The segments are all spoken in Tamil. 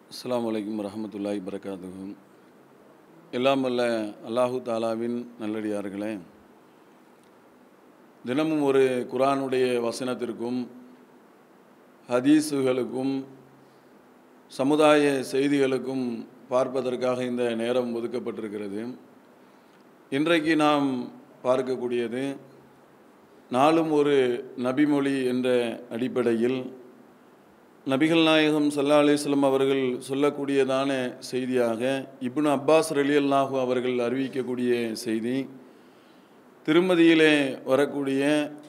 அஸ்ஸலாமு அலைக்கும் வரஹமத்துல்லாஹி வரகாத்துஹு எல்லாம் வல்ல அல்லாஹு தாலாவின் நல்லடியார்களே தினமும் ஒரு குரானுடைய வசனத்திற்கும் ஹதீஸுகளுக்கும் சமுதாய செய்திகளுக்கும் பார்ப்பதற்காக இந்த நேரம் ஒதுக்கப்பட்டிருக்கிறது இன்றைக்கு நாம் பார்க்கக்கூடியது நாளும் ஒரு நபிமொழி என்ற அடிப்படையில் நபிகள் நாயகம் சல்லா அலிஸ்லம் அவர்கள் சொல்லக்கூடியதான செய்தியாக இப்னு அப்பாஸ் ரலி அல்லாஹு அவர்கள் அறிவிக்கக்கூடிய செய்தி திருமதியிலே வரக்கூடிய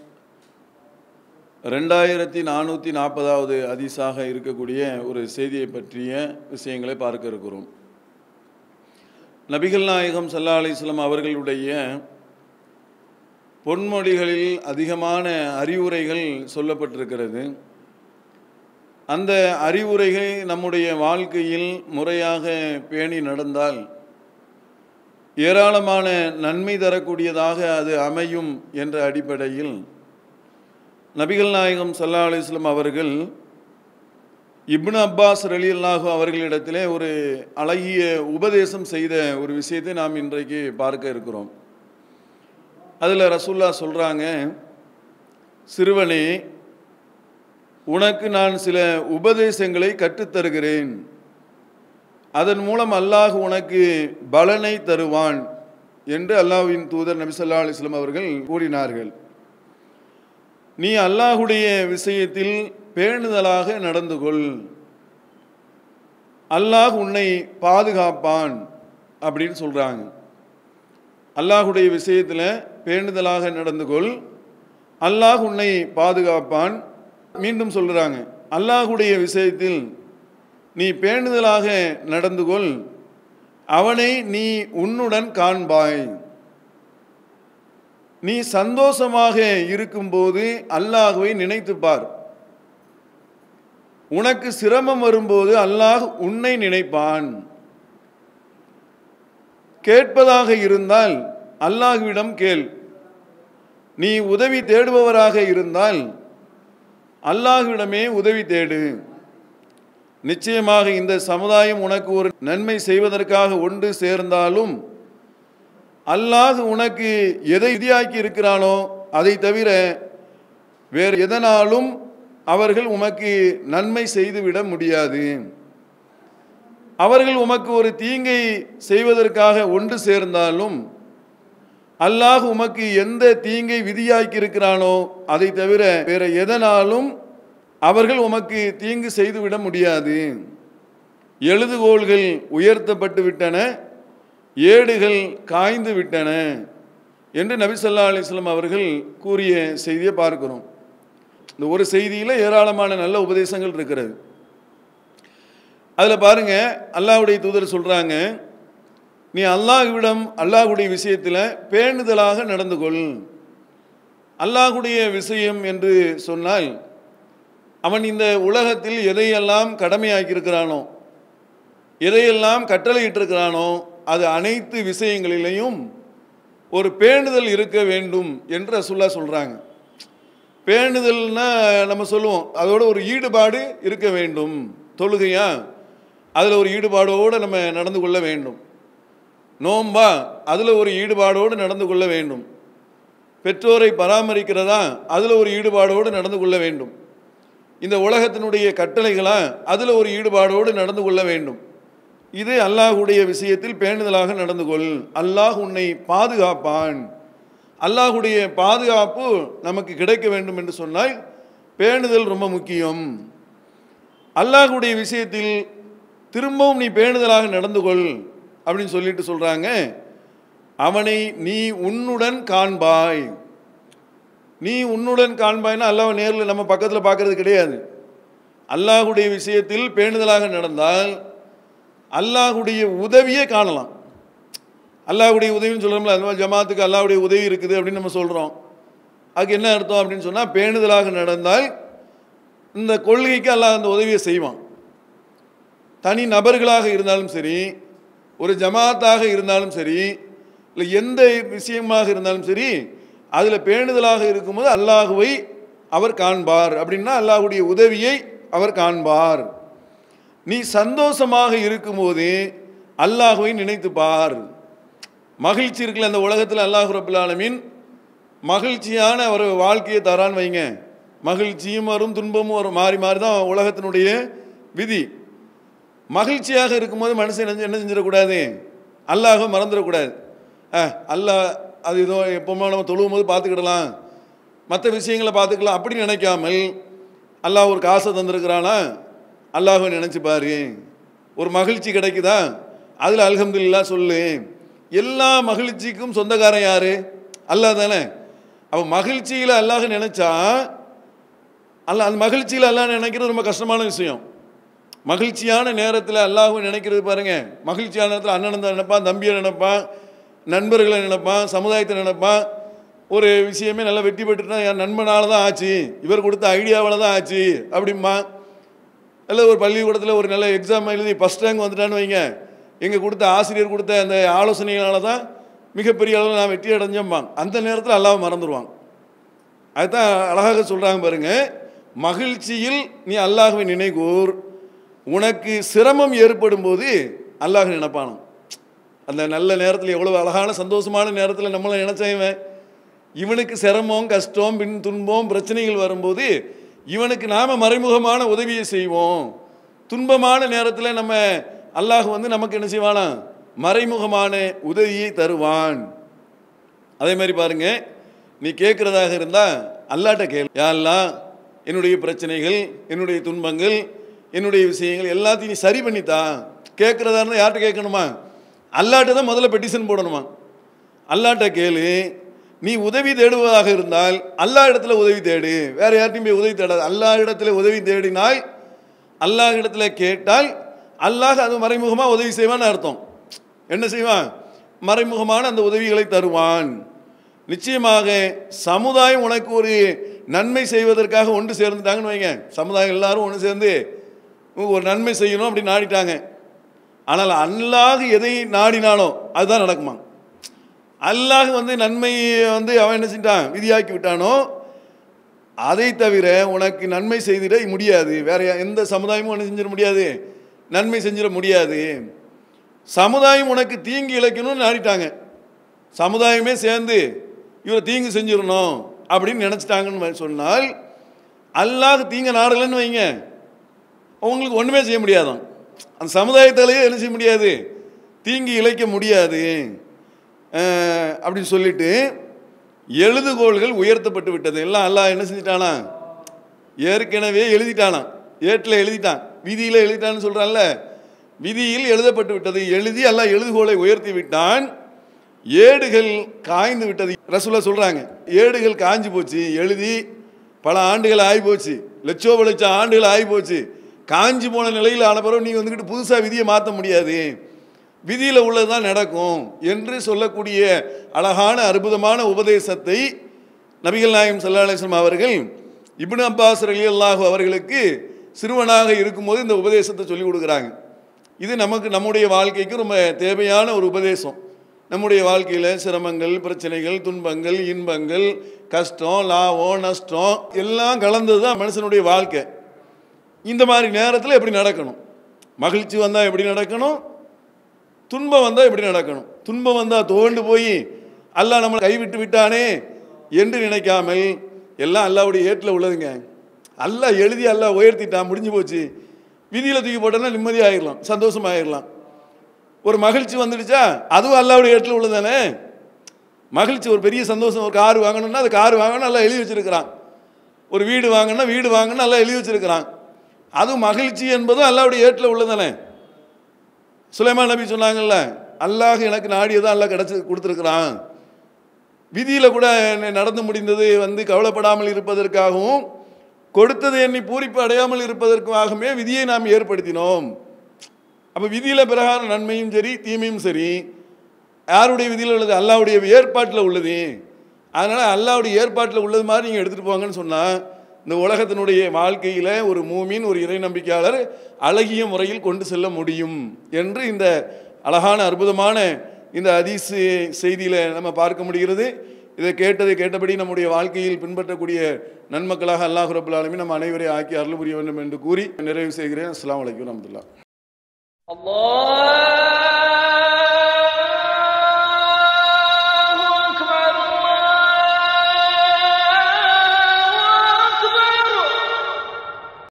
ரெண்டாயிரத்தி நானூற்றி நாற்பதாவது அதிசாக இருக்கக்கூடிய ஒரு செய்தியை பற்றிய விஷயங்களை பார்க்க இருக்கிறோம் நபிகள் நாயகம் சல்லா அலிஸ்லம் அவர்களுடைய பொன்மொழிகளில் அதிகமான அறிவுரைகள் சொல்லப்பட்டிருக்கிறது அந்த அறிவுரைகள் நம்முடைய வாழ்க்கையில் முறையாக பேணி நடந்தால் ஏராளமான நன்மை தரக்கூடியதாக அது அமையும் என்ற அடிப்படையில் நபிகள் நாயகம் சல்லா அலிஸ்லம் அவர்கள் இப்னு அப்பாஸ் ரலி அல்லாஹு அவர்களிடத்திலே ஒரு அழகிய உபதேசம் செய்த ஒரு விஷயத்தை நாம் இன்றைக்கு பார்க்க இருக்கிறோம் அதில் ரசூல்லா சொல்கிறாங்க சிறுவனே உனக்கு நான் சில உபதேசங்களை கற்றுத்தருகிறேன் அதன் மூலம் அல்லாஹ் உனக்கு பலனை தருவான் என்று அல்லாஹ்வின் தூதர் நபிசல்லா அலிஸ்லாம் அவர்கள் கூறினார்கள் நீ அல்லாஹுடைய விஷயத்தில் பேணுதலாக நடந்து கொள் அல்லாஹ் உன்னை பாதுகாப்பான் அப்படின்னு சொல்கிறாங்க அல்லாஹுடைய விஷயத்தில் பேணுதலாக நடந்து கொள் அல்லாஹ் உன்னை பாதுகாப்பான் மீண்டும் சொல்கிறாங்க அல்லாஹுடைய விஷயத்தில் நீ பேணுதலாக நடந்து கொள் அவனை நீ உன்னுடன் காண்பாய் நீ சந்தோஷமாக இருக்கும்போது அல்லாஹுவை நினைத்துப்பார் உனக்கு சிரமம் வரும்போது அல்லாஹ் உன்னை நினைப்பான் கேட்பதாக இருந்தால் அல்லாஹுவிடம் கேள் நீ உதவி தேடுபவராக இருந்தால் அல்லாஹுவிடமே உதவி தேடு நிச்சயமாக இந்த சமுதாயம் உனக்கு ஒரு நன்மை செய்வதற்காக ஒன்று சேர்ந்தாலும் அல்லாஹ் உனக்கு எதை விதியாக்கி இருக்கிறானோ அதை தவிர வேறு எதனாலும் அவர்கள் உமக்கு நன்மை செய்துவிட முடியாது அவர்கள் உமக்கு ஒரு தீங்கை செய்வதற்காக ஒன்று சேர்ந்தாலும் அல்லாஹ் உமக்கு எந்த தீங்கை விதியாக்கி இருக்கிறானோ அதை தவிர வேற எதனாலும் அவர்கள் உமக்கு தீங்கு செய்துவிட முடியாது எழுதுகோள்கள் உயர்த்தப்பட்டு விட்டன ஏடுகள் காய்ந்து விட்டன என்று நபிசல்லா அலிஸ்லாம் அவர்கள் கூறிய செய்தியை பார்க்கிறோம் இந்த ஒரு செய்தியில் ஏராளமான நல்ல உபதேசங்கள் இருக்கிறது அதில் பாருங்க அல்லாஹுடைய தூதர் சொல்கிறாங்க நீ அல்லாஹுவிடம் அல்லாஹுடைய விஷயத்தில் பேணுதலாக நடந்து கொள் அல்லாஹுடைய விஷயம் என்று சொன்னால் அவன் இந்த உலகத்தில் எதையெல்லாம் கடமையாக்கியிருக்கிறானோ எதையெல்லாம் கட்டளையிட்டிருக்கிறானோ அது அனைத்து விஷயங்களிலையும் ஒரு பேணுதல் இருக்க வேண்டும் என்று ரசுல்லா சொல்கிறாங்க பேணுதல்னா நம்ம சொல்லுவோம் அதோட ஒரு ஈடுபாடு இருக்க வேண்டும் தொழுகையா அதில் ஒரு ஈடுபாடோடு நம்ம நடந்து கொள்ள வேண்டும் நோம்பா அதில் ஒரு ஈடுபாடோடு நடந்து கொள்ள வேண்டும் பெற்றோரை பராமரிக்கிறதா அதில் ஒரு ஈடுபாடோடு நடந்து கொள்ள வேண்டும் இந்த உலகத்தினுடைய கட்டளைகளா அதில் ஒரு ஈடுபாடோடு நடந்து கொள்ள வேண்டும் இது அல்லாஹுடைய விஷயத்தில் பேணுதலாக நடந்து கொள் அல்லாஹ் உன்னை பாதுகாப்பான் அல்லாஹுடைய பாதுகாப்பு நமக்கு கிடைக்க வேண்டும் என்று சொன்னால் பேணுதல் ரொம்ப முக்கியம் அல்லாஹுடைய விஷயத்தில் திரும்பவும் நீ பேணுதலாக நடந்து கொள் அப்படின்னு சொல்லிட்டு சொல்கிறாங்க அவனை நீ உன்னுடன் காண்பாய் நீ உன்னுடன் காண்பாய்னா அல்லாஹ் நேரில் நம்ம பக்கத்தில் பார்க்கறது கிடையாது அல்லாஹுடைய விஷயத்தில் பேணுதலாக நடந்தால் அல்லாஹுடைய உதவியே காணலாம் அல்லாஹுடைய உதவின்னு சொல்கிறோம்ல அந்த மாதிரி ஜமாத்துக்கு அல்லாஹுடைய உதவி இருக்குது அப்படின்னு நம்ம சொல்கிறோம் அதுக்கு என்ன அர்த்தம் அப்படின்னு சொன்னால் பேணுதலாக நடந்தால் இந்த கொள்கைக்கு அல்லாஹ் அந்த உதவியை செய்வான் தனி நபர்களாக இருந்தாலும் சரி ஒரு ஜமாத்தாக இருந்தாலும் சரி இல்லை எந்த விஷயமாக இருந்தாலும் சரி அதில் பேணுதலாக இருக்கும்போது அல்லாஹுவை அவர் காண்பார் அப்படின்னா அல்லாஹுடைய உதவியை அவர் காண்பார் நீ சந்தோஷமாக இருக்கும்போது அல்லாஹுவை நினைத்து பார் மகிழ்ச்சி இருக்குல்ல அந்த உலகத்தில் அல்லாஹ் ரபுல் ஆலமீன் மகிழ்ச்சியான ஒரு வாழ்க்கையை தரான்னு வைங்க மகிழ்ச்சியும் வரும் துன்பமும் வரும் மாறி மாறி தான் உலகத்தினுடைய விதி மகிழ்ச்சியாக இருக்கும்போது மனுஷன் என்ன என்ன செஞ்சிடக்கூடாது அல்லாஹ் மறந்துடக்கூடாது ஆ அல்லாஹ் அது ஏதோ எப்போவுமே நம்ம தொழுவும் போது பார்த்துக்கிடலாம் மற்ற விஷயங்களை பார்த்துக்கலாம் அப்படி நினைக்காமல் அல்லாஹ் ஒரு காசை தந்திருக்கிறானா அல்லாஹை நினச்சி பாரு ஒரு மகிழ்ச்சி கிடைக்குதா அதில் அல்ஹம்துலில்லா சொல்லு எல்லா மகிழ்ச்சிக்கும் சொந்தக்காரன் யாரு அல்லாஹ் தானே அப்போ மகிழ்ச்சியில் அல்லாஹ் நினைச்சா அல்ல அந்த மகிழ்ச்சியில் அல்லாஹ் நினைக்கிறது ரொம்ப கஷ்டமான விஷயம் மகிழ்ச்சியான நேரத்தில் அல்லாஹ்வை நினைக்கிறது பாருங்க மகிழ்ச்சியான நேரத்தில் அண்ணன் தான் நினைப்பான் தம்பியை நினைப்பான் நண்பர்களை நினைப்பான் சமுதாயத்தை நினைப்பான் ஒரு விஷயமே நல்லா வெற்றி பெற்றுட்டா என் நண்பனால தான் ஆச்சு இவர் கொடுத்த ஐடியாவால் தான் ஆச்சு அப்படிம்பா இல்லை ஒரு பள்ளிக்கூடத்தில் ஒரு நல்ல எக்ஸாம் எழுதி ஃபஸ்ட் ரேங்க் வந்துட்டான்னு வைங்க எங்கள் கொடுத்த ஆசிரியர் கொடுத்த அந்த ஆலோசனைகளால் தான் மிகப்பெரிய அளவில் நான் வெற்றி அடைஞ்சம்பான் அந்த நேரத்தில் அல்லாஹ் மறந்துடுவான் அதுதான் அழகாக சொல்கிறாங்க பாருங்க மகிழ்ச்சியில் நீ அல்லாஹ்வை நினைகூர் உனக்கு சிரமம் ஏற்படும் போது அல்லாஹ் நினைப்பானாம் அந்த நல்ல நேரத்தில் எவ்வளோ அழகான சந்தோஷமான நேரத்தில் நம்மளை நினைச்சவன் இவனுக்கு சிரமம் கஷ்டம் பின் துன்பம் பிரச்சனைகள் வரும்போது இவனுக்கு நாம மறைமுகமான உதவியை செய்வோம் துன்பமான நேரத்தில் நம்ம அல்லாஹ் வந்து நமக்கு என்ன செய்வானா மறைமுகமான உதவியை தருவான் அதே மாதிரி பாருங்க நீ கேட்குறதாக இருந்தால் அல்லாட்ட கேள் யா அல்லாஹ் என்னுடைய பிரச்சனைகள் என்னுடைய துன்பங்கள் என்னுடைய விஷயங்கள் எல்லாத்தையும் நீ சரி பண்ணித்தா கேட்குறதா இருந்தால் யார்கிட்ட கேட்கணுமா அல்லாட்ட தான் முதல்ல பெட்டிஷன் போடணுமா அல்லாட்ட கேளு நீ உதவி தேடுவதாக இருந்தால் அல்லா இடத்துல உதவி தேடு வேற யார்ட்டையும் போய் உதவி தேடாது அல்லா இடத்துல உதவி தேடினால் அல்லாஹ் இடத்துல கேட்டால் அல்லாஹ் அது மறைமுகமாக உதவி செய்வான்னு அர்த்தம் என்ன செய்வான் மறைமுகமான அந்த உதவிகளை தருவான் நிச்சயமாக சமுதாயம் உனக்கு ஒரு நன்மை செய்வதற்காக ஒன்று சேர்ந்துட்டாங்கன்னு வைங்க சமுதாயம் எல்லாரும் ஒன்று சேர்ந்து ஒரு நன்மை செய்யணும் அப்படி நாடிட்டாங்க ஆனால் அல்லாஹ் எதை நாடினானோ அதுதான் நடக்குமா அல்லாஹ் வந்து நன்மையை வந்து அவன் என்ன செஞ்சான் விதியாக்கி விட்டானோ அதை தவிர உனக்கு நன்மை செய்திட முடியாது வேற யா- எந்த சமுதாயமும் ஒன்று செஞ்சிட முடியாது நன்மை செஞ்சிட முடியாது சமுதாயம் உனக்கு தீங்கு இழைக்கணும்னு நாடிட்டாங்க சமுதாயமே சேர்ந்து இவரை தீங்கு செஞ்சிடணும் அப்படின்னு நினச்சிட்டாங்கன்னு சொன்னால் அல்லாஹ் தீங்க நாடலன்னு வைங்க உங்களுக்கு ஒன்றுமே செய்ய முடியாதான் அந்த சமுதாயத்தாலேயே என்ன செய்ய முடியாது தீங்கு இழைக்க முடியாது அஹ், அப்படின்னு சொல்லிட்டு எழுதுகோள்கள் உயர்த்தப்பட்டு விட்டது எல்லாம் அல்லாஹ் என்ன செஞ்சிட்டானா ஏற்கனவே எழுதிட்டானாம் ஏட்டில் எழுதிட்டான் விதியில் எழுதிட்டான்னு சொல்கிறான்ல விதியில் எழுதப்பட்டு விட்டது எழுதி அல்லாஹ் எழுதுகோலை உயர்த்தி விட்டான் ஏடுகள் காய்ந்து விட்டது ரசூலா சொல்கிறாங்க ஏடுகள் காஞ்சு போச்சு எழுதி பல ஆண்டுகள் ஆகி போச்சு லட்சோ லட்சம் ஆண்டுகள் ஆகி போச்சு காஞ்சி போன நிலையில் ஆன பிறகு நீங்கள் வந்துக்கிட்டு புதுசாக விதியை மாற்ற முடியாது விதியில் உள்ளது தான் நடக்கும் என்று சொல்லக்கூடிய அழகான அற்புதமான உபதேசத்தை நபிகள் நாயகம் ஸல்லல்லாஹு அலைஹி வஸல்லம் அவர்கள் இப்னு அப்பாஸ் ரலியல்லாஹு அவர்களுக்கு சிறுவனாக இருக்கும்போது இந்த உபதேசத்தை சொல்லி கொடுக்குறாங்க இது நமக்கு நம்முடைய வாழ்க்கைக்கு ரொம்ப தேவையான ஒரு உபதேசம் நம்முடைய வாழ்க்கையில் சிரமங்கள் பிரச்சனைகள் துன்பங்கள் இன்பங்கள் கஷ்டம் லாபம் நஷ்டம் எல்லாம் கலந்தது தான் மனுஷனுடைய வாழ்க்கை இந்த மாதிரி நேரத்தில் எப்படி நடக்கணும் மகிழ்ச்சி வந்தால் எப்படி நடக்கணும் துன்பம் வந்தால் எப்படி நடக்கணும் துன்பம் வந்தால் துவண்டு போய் அல்லாஹ் நம்மளை கைவிட்டு விட்டானே என்று நினைக்காமல் எல்லாம் அல்லாவுடைய ஏட்டில் உள்ளதுங்க அல்லாஹ் எழுதி அல்லாஹ் உயர்த்திட்டான் முடிஞ்சு போச்சு விதியில் தூக்கி போட்டோன்னா நிம்மதியாகிடலாம் சந்தோஷமாயிடலாம் ஒரு மகிழ்ச்சி வந்துடுச்சா அதுவும் அல்லாவுடைய ஏட்டில் உள்ளதானே மகிழ்ச்சி ஒரு பெரிய சந்தோஷம் ஒரு கார் வாங்கணும்னா அது கார் வாங்கணும் நல்லா எழுதி வச்சிருக்கிறான் ஒரு வீடு வாங்கணும்னா வீடு வாங்கணும் நல்லா எழுதி வச்சிருக்கிறான் அதுவும் மகிழ்ச்சி என்பதும் அல்லாவுடைய ஏட்டில் உள்ளதானே சுலைமான் நபி சொன்னாங்கல்ல அல்லாஹ் எனக்கு நாடியதான் அல்லாஹ் கிடச்சி கொடுத்துருக்குறான் விதியில் கூட என்ன நடந்து முடிந்தது வந்து கவலைப்படாமல் இருப்பதற்காகவும் கொடுத்தது எண்ணி பூரிப்பு அடையாமல் இருப்பதற்காகவே விதியை நாம் ஏற்படுத்தினோம் அப்போ விதியில் பிரகாரம் நன்மையும் சரி தீமையும் சரி யாருடைய விதியில் உள்ளது அல்லாவுடைய ஏற்பாட்டில் உள்ளது அதனால் அல்லாவுடைய ஏற்பாட்டில் உள்ளது மாதிரி நீங்கள் எடுத்துகிட்டு போங்கன்னு சொன்னால் இந்த உலகத்தினுடைய வாழ்க்கையில் ஒரு மூமின் ஒரு இறை நம்பிக்கையாளர் அழகிய முறையில் கொண்டு செல்ல முடியும் என்று இந்த அழகான அற்புதமான இந்த ஹதீஸ் செய்தியில் நம்ம பார்க்க முடிகிறது இதை கேட்டதை கேட்டபடி நம்முடைய வாழ்க்கையில் பின்பற்றக்கூடிய நன்மக்களாக அல்லாஹ் ரபுல் ஆலமீன் நம்ம அனைவரையும் ஆக்கி அருள் புரிய வேண்டும் என்று கூறி நிறைவு செய்கிறேன் அஸ்ஸலாமு அலைக்கும் வரஹ்மத்துல்லாஹ் الله